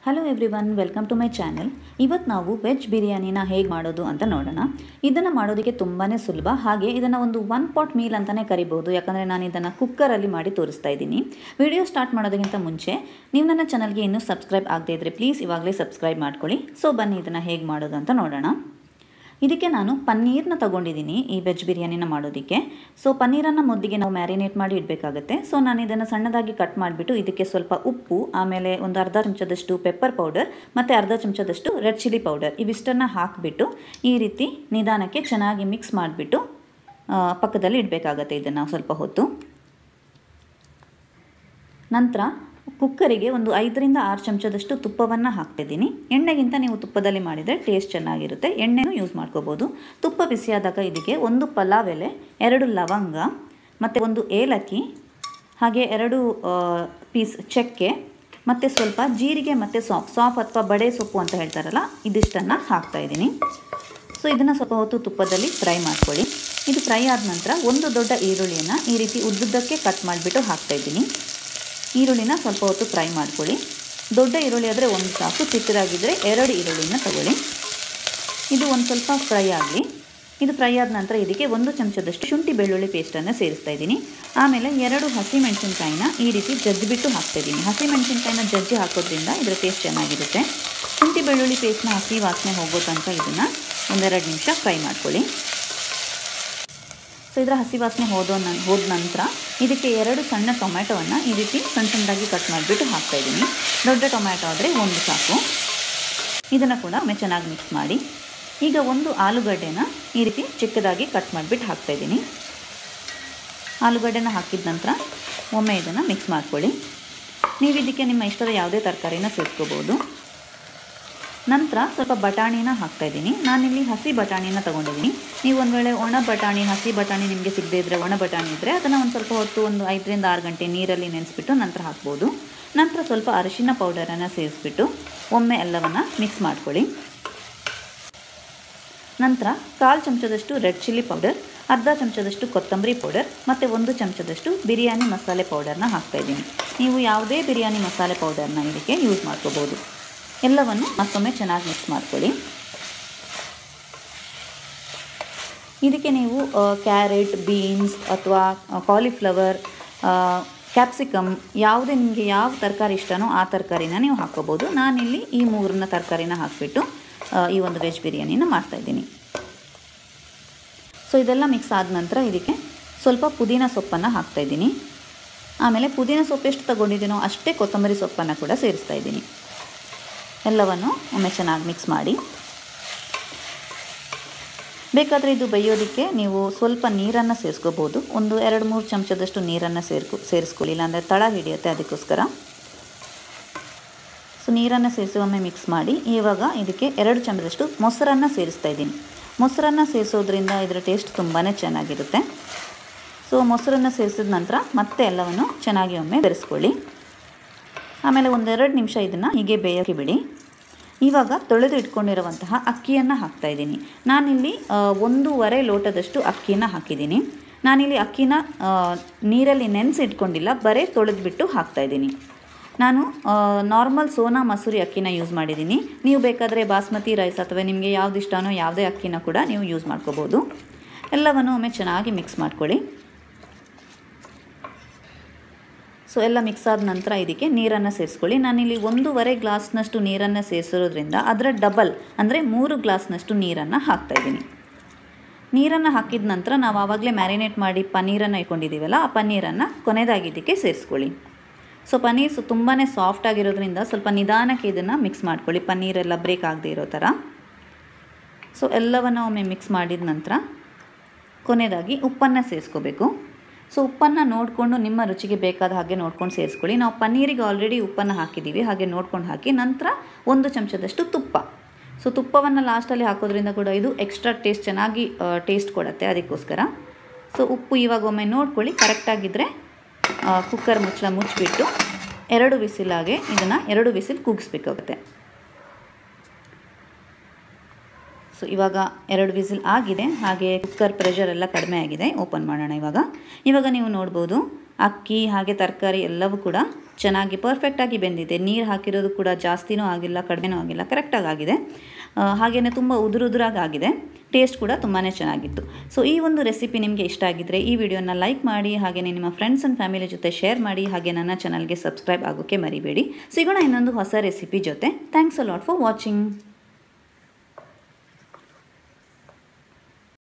hello every welcome to my channel ಇವತ್ತು ನಾವು veg ಬಿರಿಯಾನಿನ ಹೇಗೆ ಮಾಡೋದು ಅಂತ ನೋಡೋಣ ಇದನ್ನು ಮಾಡೋದಕ್ಕೆ ತುಂಬಾ ಸುಲಭ ಹಾಗೆ ಇದನ್ನು ಒಂದು ಒನ್ ಪಾಟ್ ಮೀಲ್ ಅಂತಲೇ ಕರಿಬೋದು ಯಾಕಂದರೆ ನಾನು ಇದನ್ನು ಕುಕ್ಕರಲ್ಲಿ ಮಾಡಿ ತೋರಿಸ್ತಾ ಇದ್ದೀನಿ ವಿಡಿಯೋ ಸ್ಟಾರ್ಟ್ ಮಾಡೋದಕ್ಕಿಂತ ಮುಂಚೆ ನೀವು ನನ್ನ ಚಾನಲ್ಗೆ ಇನ್ನೂ ಸಬ್ಸ್ಕ್ರೈಬ್ ಆಗದೇ ಇದ್ದರೆ ಪ್ಲೀಸ್ ಇವಾಗಲೇ ಸಬ್ಸ್ಕ್ರೈಬ್ ಮಾಡ್ಕೊಳ್ಳಿ ಸೊ ಬನ್ನಿ ಇದನ್ನು ಹೇಗೆ ಮಾಡೋದು ಅಂತ ನೋಡೋಣ ಇದಕ್ಕೆ ನಾನು ಪನ್ನೀರ್ನ ತಗೊಂಡಿದ್ದೀನಿ ಈ ವೆಜ್ ಬಿರಿಯಾನಿನ ಮಾಡೋದಕ್ಕೆ ಸೊ ಪನ್ನೀರನ್ನು ಮೊದಲಿಗೆ ನಾವು ಮ್ಯಾರಿನೇಟ್ ಮಾಡಿ ಇಡಬೇಕಾಗುತ್ತೆ ಸೊ ನಾನು ಇದನ್ನು ಸಣ್ಣದಾಗಿ ಕಟ್ ಮಾಡಿಬಿಟ್ಟು ಇದಕ್ಕೆ ಸ್ವಲ್ಪ ಉಪ್ಪು ಆಮೇಲೆ ಒಂದು ಅರ್ಧ ಚಮಚದಷ್ಟು ಪೆಪ್ಪರ್ ಪೌಡರ್ ಮತ್ತು ಅರ್ಧ ಚಮಚದಷ್ಟು ರೆಡ್ ಚಿಲ್ಲಿ ಪೌಡರ್ ಇವಿಷ್ಟನ್ನು ಹಾಕಿಬಿಟ್ಟು ಈ ರೀತಿ ನಿಧಾನಕ್ಕೆ ಚೆನ್ನಾಗಿ ಮಿಕ್ಸ್ ಮಾಡಿಬಿಟ್ಟು ಪಕ್ಕದಲ್ಲಿ ಇಡಬೇಕಾಗತ್ತೆ ಇದನ್ನು ಸ್ವಲ್ಪ ಹೊತ್ತು ನಂತರ ಕುಕ್ಕರಿಗೆ ಒಂದು ಐದರಿಂದ ಆರು ಚಮಚದಷ್ಟು ತುಪ್ಪವನ್ನು ಹಾಕ್ತಿದ್ದೀನಿ ಎಣ್ಣೆಗಿಂತ ನೀವು ತುಪ್ಪದಲ್ಲಿ ಮಾಡಿದರೆ ಟೇಸ್ಟ್ ಚೆನ್ನಾಗಿರುತ್ತೆ ಎಣ್ಣೆನೂ ಯೂಸ್ ಮಾಡ್ಕೋಬೋದು ತುಪ್ಪ ಬಿಸಿಯಾದಾಗ ಇದಕ್ಕೆ ಒಂದು ಪಲಾವ್ ಎಲೆ ಎರಡು ಲವಂಗ ಮತ್ತು ಒಂದು ಏಲಕ್ಕಿ ಹಾಗೆ ಎರಡು ಪೀಸ್ ಚಕ್ಕೆ ಮತ್ತು ಸ್ವಲ್ಪ ಜೀರಿಗೆ ಮತ್ತು ಸಾಫ್ ಸಾಫ್ ಅಥವಾ ಬಡೆ ಸೊಪ್ಪು ಅಂತ ಹೇಳ್ತಾರಲ್ಲ ಇದಿಷ್ಟನ್ನು ಹಾಕ್ತಾಯಿದ್ದೀನಿ ಸೊ ಇದನ್ನು ಸ್ವಲ್ಪ ಹೊತ್ತು ತುಪ್ಪದಲ್ಲಿ ಫ್ರೈ ಮಾಡ್ಕೊಳ್ಳಿ ಇದು ಫ್ರೈ ಆದ ನಂತರ ಒಂದು ದೊಡ್ಡ ಈರುಳ್ಳಿಯನ್ನು ಈ ರೀತಿ ಉದ್ದುದ್ದಕ್ಕೆ ಕಟ್ ಮಾಡಿಬಿಟ್ಟು ಹಾಕ್ತಾಯಿದ್ದೀನಿ ಈರುಳ್ಳಿನ ಸ್ವಲ್ಪ ಹೊತ್ತು ಫ್ರೈ ಮಾಡ್ಕೊಳ್ಳಿ ದೊಡ್ಡ ಈರುಳ್ಳಿ ಆದರೆ ಒಂದು ಸಾಕು ಚಿಕ್ಕದಾಗಿದ್ದರೆ ಎರಡು ಈರುಳ್ಳಿನ ತಗೊಳ್ಳಿ ಇದು ಒಂದು ಸ್ವಲ್ಪ ಫ್ರೈ ಆಗಲಿ ಇದು ಫ್ರೈ ಆದ ನಂತರ ಇದಕ್ಕೆ ಒಂದು ಚಮಚದಷ್ಟು ಶುಂಠಿ ಬೆಳ್ಳುಳ್ಳಿ ಪೇಸ್ಟನ್ನು ಸೇರಿಸ್ತಾ ಇದ್ದೀನಿ ಆಮೇಲೆ ಎರಡು ಹಸಿ ಮೆಣಸಿನ್ಕಾಯಿನ ಈ ರೀತಿ ಜಜ್ಜಿಬಿಟ್ಟು ಹಾಕ್ತಾಯಿದ್ದೀನಿ ಹಸಿ ಮೆಣಸಿನ್ಕಾಯಿನ ಜಜ್ಜಿ ಹಾಕೋದ್ರಿಂದ ಇದರ ಟೇಸ್ಟ್ ಚೆನ್ನಾಗಿರುತ್ತೆ ಶುಂಠಿ ಬೆಳ್ಳುಳ್ಳಿ ಪೇಸ್ಟ್ನ ಹಸಿ ವಾಸನೆ ಹೋಗೋ ತನಕ ಇದನ್ನು ಒಂದೆರಡು ನಿಮಿಷ ಫ್ರೈ ಮಾಡ್ಕೊಳ್ಳಿ ಸೊ ಇದರ ಹಸಿ ವಾಸನೆ ಹೋದೋ ನ ಹೋದ ನಂತರ ಇದಕ್ಕೆ ಎರಡು ಸಣ್ಣ ಟೊಮ್ಯಾಟೊವನ್ನು ಈ ರೀತಿ ಸಣ್ಣ ಸಣ್ಣದಾಗಿ ಕಟ್ ಮಾಡಿಬಿಟ್ಟು ಹಾಕ್ತಾಯಿದ್ದೀನಿ ದೊಡ್ಡ ಟೊಮ್ಯಾಟೊ ಆದರೆ ಒಂದು ಸಾಕು ಇದನ್ನು ಕೂಡ ಒಮ್ಮೆ ಚೆನ್ನಾಗಿ ಮಿಕ್ಸ್ ಮಾಡಿ ಈಗ ಒಂದು ಆಲೂಗಡ್ಡೆನ ಈ ರೀತಿ ಚಿಕ್ಕದಾಗಿ ಕಟ್ ಮಾಡಿಬಿಟ್ಟು ಹಾಕ್ತಾಯಿದ್ದೀನಿ ಆಲೂಗಡ್ಡೆನ ಹಾಕಿದ ನಂತರ ಒಮ್ಮೆ ಇದನ್ನು ಮಿಕ್ಸ್ ಮಾಡ್ಕೊಳ್ಳಿ ನೀವು ಇದಕ್ಕೆ ನಿಮ್ಮ ಇಷ್ಟದ ಯಾವುದೇ ತರಕಾರಿನ ಸೇರಿಸ್ಕೋಬೋದು ನಂತರ ಸ್ವಲ್ಪ ಬಟಾಣಿನ ಹಾಕ್ತಾಯಿದ್ದೀನಿ ನಾನಿಲ್ಲಿ ಹಸಿ ಬಟಾಣಿನ ತೊಗೊಂಡಿದ್ದೀನಿ ನೀವು ಒಂದು ವೇಳೆ ಒಣ ಬಟಾಣಿ ಹಸಿ ಬಟಾಣಿ ನಿಮಗೆ ಸಿಗದೇ ಇದ್ದರೆ ಒಣ ಬಟಾಣಿ ಇದ್ದರೆ ಅದನ್ನು ಒಂದು ಸ್ವಲ್ಪ ಹೊತ್ತು ಒಂದು ಐದರಿಂದ ಆರು ಗಂಟೆ ನೀರಲ್ಲಿ ನೆನೆಸ್ಬಿಟ್ಟು ನಂತರ ಹಾಕ್ಬೋದು ನಂತರ ಸ್ವಲ್ಪ ಅರಿಶಿನ ಪೌಡರನ್ನು ಸೇರಿಸ್ಬಿಟ್ಟು ಒಮ್ಮೆ ಎಲ್ಲವನ್ನು ಮಿಕ್ಸ್ ಮಾಡ್ಕೊಳ್ಳಿ ನಂತರ ಕಾಲು ಚಮಚದಷ್ಟು ರೆಡ್ ಚಿಲ್ಲಿ ಪೌಡರ್ ಅರ್ಧ ಚಮಚದಷ್ಟು ಕೊತ್ತಂಬರಿ ಪೌಡರ್ ಮತ್ತು ಒಂದು ಚಮಚದಷ್ಟು ಬಿರಿಯಾನಿ ಮಸಾಲೆ ಪೌಡರ್ನ ಹಾಕ್ತಾಯಿದ್ದೀನಿ ನೀವು ಯಾವುದೇ ಬಿರಿಯಾನಿ ಮಸಾಲೆ ಪೌಡರ್ನ ಇದಕ್ಕೆ ಯೂಸ್ ಮಾಡ್ಕೋಬೋದು ಎಲ್ಲವನ್ನು ಮತ್ತೊಮ್ಮೆ ಚೆನ್ನಾಗಿ ಮಿಕ್ಸ್ ಮಾಡ್ಕೊಳ್ಳಿ ಇದಕ್ಕೆ ನೀವು ಕ್ಯಾರೆಟ್ ಬೀನ್ಸ್ ಅಥವಾ ಕಾಲಿಫ್ಲವರ್ ಕ್ಯಾಪ್ಸಿಕಮ್ ಯಾವುದೇ ನಿಮಗೆ ಯಾವ ತರಕಾರಿ ಇಷ್ಟನೋ ಆ ತರಕಾರಿನ ನೀವು ಹಾಕ್ಕೋಬೋದು ನಾನಿಲ್ಲಿ ಈ ಮೂರನ್ನ ತರಕಾರಿನ ಹಾಕಿಬಿಟ್ಟು ಈ ಒಂದು ವೆಜ್ ಬಿರಿಯಾನಿನ ಮಾಡ್ತಾಯಿದ್ದೀನಿ ಸೊ ಇದೆಲ್ಲ ಮಿಕ್ಸ್ ಆದ ನಂತರ ಇದಕ್ಕೆ ಸ್ವಲ್ಪ ಪುದೀನ ಸೊಪ್ಪನ್ನು ಹಾಕ್ತಾಯಿದ್ದೀನಿ ಆಮೇಲೆ ಪುದೀನ ಸೊಪ್ಪು ಎಷ್ಟು ತೊಗೊಂಡಿದ್ದೀನೋ ಅಷ್ಟೇ ಕೊತ್ತಂಬರಿ ಸೊಪ್ಪನ್ನು ಕೂಡ ಸೇರಿಸ್ತಾ ಇದ್ದೀನಿ ಎಲ್ಲವನ್ನು ಒಮ್ಮೆ ಚೆನ್ನಾಗಿ ಮಿಕ್ಸ್ ಮಾಡಿ ಬೇಕಾದರೆ ಇದು ಬೇಯೋದಕ್ಕೆ ನೀವು ಸ್ವಲ್ಪ ನೀರನ್ನು ಸೇರಿಸ್ಕೋಬೋದು ಒಂದು ಎರಡು ಮೂರು ಚಮಚದಷ್ಟು ನೀರನ್ನು ಸೇರ್ಕೊ ಸೇರಿಸ್ಕೊಳ್ಳಿ ಇಲ್ಲಾಂದರೆ ತಳ ಹಿಡಿಯುತ್ತೆ ಅದಕ್ಕೋಸ್ಕರ ಸೊ ನೀರನ್ನು ಸೇರಿಸಿ ಒಮ್ಮೆ ಮಿಕ್ಸ್ ಮಾಡಿ ಇವಾಗ ಇದಕ್ಕೆ ಎರಡು ಚಮಚದಷ್ಟು ಮೊಸರನ್ನು ಸೇರಿಸ್ತಾ ಇದ್ದೀನಿ ಮೊಸರನ್ನು ಸೇರಿಸೋದ್ರಿಂದ ಇದರ ಟೇಸ್ಟ್ ತುಂಬಾ ಚೆನ್ನಾಗಿರುತ್ತೆ ಸೊ ಮೊಸರನ್ನು ಸೇರಿಸಿದ ನಂತರ ಮತ್ತೆ ಎಲ್ಲವನ್ನು ಚೆನ್ನಾಗಿ ಒಮ್ಮೆ ಬೆರೆಸ್ಕೊಳ್ಳಿ ಆಮೇಲೆ ಒಂದೆರಡು ನಿಮಿಷ ಇದನ್ನು ಹೀಗೆ ಬೇಯೋಕ್ಕೆ ಬಿಡಿ ಇವಾಗ ತೊಳೆದು ಇಟ್ಕೊಂಡಿರುವಂತಹ ಅಕ್ಕಿಯನ್ನು ಹಾಕ್ತಾಯಿದ್ದೀನಿ ನಾನಿಲ್ಲಿ ಒಂದೂವರೆ ಲೋಟದಷ್ಟು ಅಕ್ಕಿನ ಹಾಕಿದ್ದೀನಿ ನಾನಿಲ್ಲಿ ಅಕ್ಕಿನ ನೀರಲ್ಲಿ ನೆನೆಸಿ ಇಟ್ಕೊಂಡಿಲ್ಲ ಬರೀ ತೊಳೆದ್ಬಿಟ್ಟು ಹಾಕ್ತಾಯಿದ್ದೀನಿ ನಾನು ನಾರ್ಮಲ್ ಸೋನಾ ಮಸೂರಿ ಅಕ್ಕಿನ ಯೂಸ್ ಮಾಡಿದ್ದೀನಿ ನೀವು ಬೇಕಾದರೆ ಬಾಸ್ಮತಿ ರೈಸ್ ಅಥವಾ ನಿಮಗೆ ಯಾವ್ದು ಇಷ್ಟನೋ ಯಾವುದೇ ಅಕ್ಕಿನ ಕೂಡ ನೀವು ಯೂಸ್ ಮಾಡ್ಕೋಬೋದು ಎಲ್ಲವನ್ನು ಒಮ್ಮೆ ಚೆನ್ನಾಗಿ ಮಿಕ್ಸ್ ಮಾಡ್ಕೊಳ್ಳಿ ಸೊ ಎಲ್ಲ ಮಿಕ್ಸ್ ಆದ ನಂತರ ಇದಕ್ಕೆ ನೀರನ್ನು ಸೇರಿಸ್ಕೊಳ್ಳಿ ನಾನಿಲ್ಲಿ ಒಂದೂವರೆ ಗ್ಲಾಸ್ನಷ್ಟು ನೀರನ್ನು ಸೇರಿಸಿರೋದ್ರಿಂದ ಅದರ ಡಬಲ್ ಅಂದರೆ ಮೂರು ಗ್ಲಾಸ್ನಷ್ಟು ನೀರನ್ನು ಹಾಕ್ತಾಯಿದ್ದೀನಿ ನೀರನ್ನು ಹಾಕಿದ ನಂತರ ನಾವು ಆವಾಗಲೇ ಮ್ಯಾರಿನೇಟ್ ಮಾಡಿ ಪನ್ನೀರನ್ನು ಇಟ್ಕೊಂಡಿದ್ದೀವಲ್ಲ ಆ ಪನ್ನೀರನ್ನು ಕೊನೆಯದಾಗಿ ಇದಕ್ಕೆ ಸೇರಿಸ್ಕೊಳ್ಳಿ ಸೊ ಪನ್ನೀರ್ ಸೊ ತುಂಬಾ ಸಾಫ್ಟ್ ಆಗಿರೋದ್ರಿಂದ ಸ್ವಲ್ಪ ನಿಧಾನಕ್ಕೆ ಇದನ್ನು ಮಿಕ್ಸ್ ಮಾಡ್ಕೊಳ್ಳಿ ಪನ್ನೀರೆಲ್ಲ ಬ್ರೇಕ್ ಆಗದೆ ಇರೋ ಥರ ಸೊ ಎಲ್ಲವನ್ನು ಒಮ್ಮೆ ಮಿಕ್ಸ್ ಮಾಡಿದ ನಂತರ ಕೊನೆಯದಾಗಿ ಉಪ್ಪನ್ನು ಸೇರಿಸ್ಕೋಬೇಕು ಸೊ ಉಪ್ಪನ್ನು ನೋಡಿಕೊಂಡು ನಿಮ್ಮ ರುಚಿಗೆ ಬೇಕಾದ ಹಾಗೆ ನೋಡ್ಕೊಂಡು ಸೇರಿಸ್ಕೊಳ್ಳಿ ನಾವು ಪನ್ನೀರಿಗೆ ಆಲ್ರೆಡಿ ಉಪ್ಪನ್ನು ಹಾಕಿದ್ದೀವಿ ಹಾಗೆ ನೋಡ್ಕೊಂಡು ಹಾಕಿ ನಂತರ ಒಂದು ಚಮಚದಷ್ಟು ತುಪ್ಪ ಸೊ ತುಪ್ಪವನ್ನು ಲಾಸ್ಟಲ್ಲಿ ಹಾಕೋದ್ರಿಂದ ಕೂಡ ಇದು ಎಕ್ಸ್ಟ್ರಾ ಟೇಸ್ಟ್ ಚೆನ್ನಾಗಿ ಟೇಸ್ಟ್ ಕೊಡುತ್ತೆ ಅದಕ್ಕೋಸ್ಕರ ಸೊ ಉಪ್ಪು ಇವಾಗ ಒಮ್ಮೆ ನೋಡ್ಕೊಳ್ಳಿ ಕರೆಕ್ಟಾಗಿದ್ದರೆ ಕುಕ್ಕರ್ ಮುಚ್ಚಳ ಮುಚ್ಚಿಬಿಟ್ಟು ಎರಡು ವಿಸಿಲಾಗೆ ಇದನ್ನು ಎರಡು ವಿಸಿಲ್ ಕೂಗಿಸ್ಬೇಕಾಗುತ್ತೆ ಸೊ ಇವಾಗ ಎರಡು ವಿಸಿಲ್ ಆಗಿದೆ ಹಾಗೆ ಕುಕ್ಕರ್ ಪ್ರೆಷರ್ ಎಲ್ಲ ಕಡಿಮೆ ಆಗಿದೆ ಓಪನ್ ಮಾಡೋಣ ಇವಾಗ ಇವಾಗ ನೀವು ನೋಡ್ಬೋದು ಅಕ್ಕಿ ಹಾಗೆ ತರಕಾರಿ ಎಲ್ಲವೂ ಕೂಡ ಚೆನ್ನಾಗಿ ಪರ್ಫೆಕ್ಟಾಗಿ ಬೆಂದಿದೆ ನೀರು ಹಾಕಿರೋದು ಕೂಡ ಜಾಸ್ತಿನೂ ಆಗಿಲ್ಲ ಕಡಿಮೆನೂ ಆಗಿಲ್ಲ ಕರೆಕ್ಟಾಗಿ ಆಗಿದೆ ಹಾಗೆಯೇ ತುಂಬ ಉದುರು ಉದುರಾಗಿ ಆಗಿದೆ ಟೇಸ್ಟ್ ಕೂಡ ತುಂಬಾ ಚೆನ್ನಾಗಿತ್ತು ಸೊ ಈ ಒಂದು ರೆಸಿಪಿ ನಿಮಗೆ ಇಷ್ಟ ಆಗಿದ್ದರೆ ಈ ವಿಡಿಯೋನ ಲೈಕ್ ಮಾಡಿ ಹಾಗೆಯೇ ನಿಮ್ಮ ಫ್ರೆಂಡ್ಸ್ ಆ್ಯಂಡ್ ಫ್ಯಾಮಿಲಿ ಜೊತೆ ಶೇರ್ ಮಾಡಿ ಹಾಗೆ ನನ್ನ ಚಾನಲ್ಗೆ ಸಬ್ಸ್ಕ್ರೈಬ್ ಆಗೋಕ್ಕೆ ಮರಿಬೇಡಿ ಸಿಗೋಣ ಇನ್ನೊಂದು ಹೊಸ ರೆಸಿಪಿ ಜೊತೆ thanks a lot for watching